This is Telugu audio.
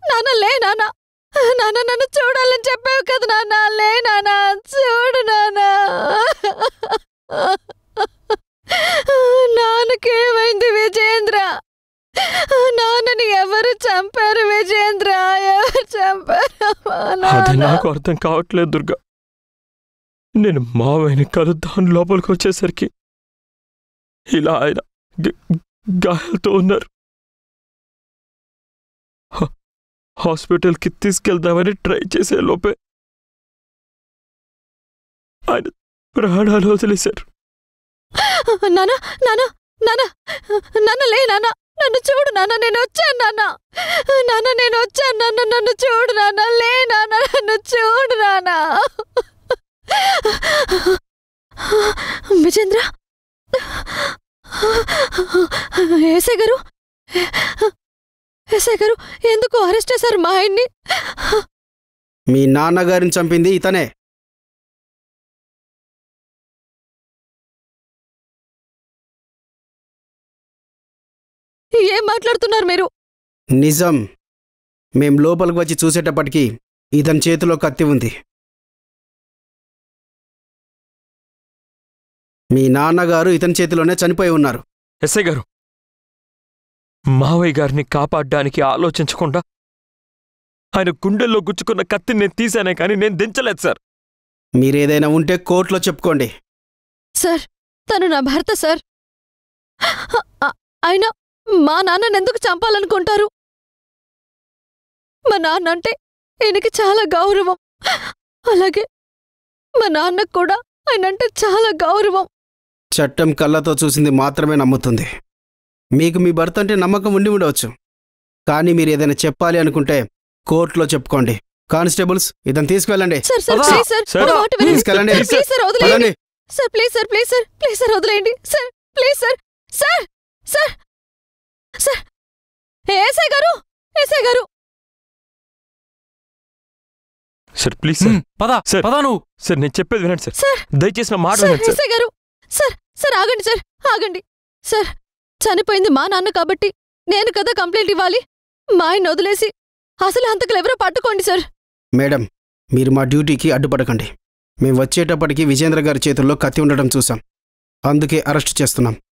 నాన్న లే నాన్న నాన్న నన్ను చూడాలని చెప్పావు కదా నాన్న లే నాన్న చూడు నాన్న నాన్నకేమైంది విజేంద్ర నాన్నని ఎవరు చంపారు విజేంద్ర ఎవరు చంపారు అది నాన్న నాకు అర్థం కావట్లేదు దుర్గా నేను మావయ్యని కలుద్దాం లోపలికి వచ్చేసరికి ఇలా ఆయన గ- గాయాలతో ఉన్నారు హ- హాస్పిటల్కి తీసుకెళ్దామని ట్రై చేసే లోపే ఆయన ప్రాణాలు వదిలేశారు నాన్న నాన్న నాన్న నాన్న లే నాన్న నన్ను చూడు నాన్న నేను వచ్చాను నాన్న నాన్న నేను వచ్చాను నాన్న నన్ను చూడు నాన్న లే నాన్న నన్ను చూడు నాన్న విజేంద్ర ఏసే గారు ఏసే గారు ఎందుకు అరెస్ట్ చేశారు మా ఆయన్ని మీ నాన్నగారిని చంపింది ఇతనే ఏం మాట్లాడుతున్నారు మీరు నిజం మేం లోపలికి వచ్చి చూసేటప్పటికి ఇతని చేతిలో కత్తి ఉంది మీ నాన్నగారు ఇతని చేతిలోనే చనిపోయి ఉన్నారు ఎస్ఐ గారు మావయ్య గారిని కాపాడడానికి ఆలోచించకుండా ఆయన గుండెల్లో గుచ్చుకున్న కత్తిని నేను తీశానే కానీ నేను దించలేదు సార్ మీరేదైనా ఉంటే కోర్టులో చెప్పుకోండి సార్ తను నా భర్త సార్ అ- అయినా మా నాన్నని ఎందుకు చంపాలనుకుంటారు మా నాన్న అంటే ఈయనకి చాలా గౌరవం అలాగే మా నాన్నకు కూడా ఆయనంటే చాలా గౌరవం చట్టం కళ్ళతో చూసింది మాత్రమే నమ్ముతుంది మీకు మీ భర్త అంటే నమ్మకం ఉండి ఉండవచ్చు కానీ మీరు ఏదైనా చెప్పాలి అనుకుంటే కోర్టులో చెప్పుకోండి కానిస్టేబుల్స్ ఇతను తీసుకువెళ్ళండి సార్ సార్ పద. ప్లీజ్ సార్ సార్, నా మాట వినండి. తీసుకెళ్ళండి. ప్లీజ్ సార్ వదిలేయండి పదండి. Sir please sir please sir please sir వదిలేయండి sir please sir sir sir sir S I గారు ఏసై గారు సార్ ప్లీజ్ సార్ హ్మ్, పద సార్. పద నువ్వు సార్ నేను చెప్పేది వినండి సార్ సార్ దయచేసి నా మాట సార్ వినండి సార్ ఎస్ఐ గారు సార్ సార్ ఆగండి సార్ ఆగండి సార్ చనిపోయింది మా నాన్న కాబట్టి నేను కదా కంప్లైంట్ ఇవ్వాలి మా ఆయన వదిలేసి అసలు హంతకులు ఎవరో పట్టుకోండి సార్ మేడం మీరు మా డ్యూటీకి అడ్డుపడకండి మేము వచ్చేటప్పటికి విజేంద్ర గారి చేతుల్లో కత్తి ఉండటం చూసాం అందుకే అరెస్ట్ చేస్తున్నాం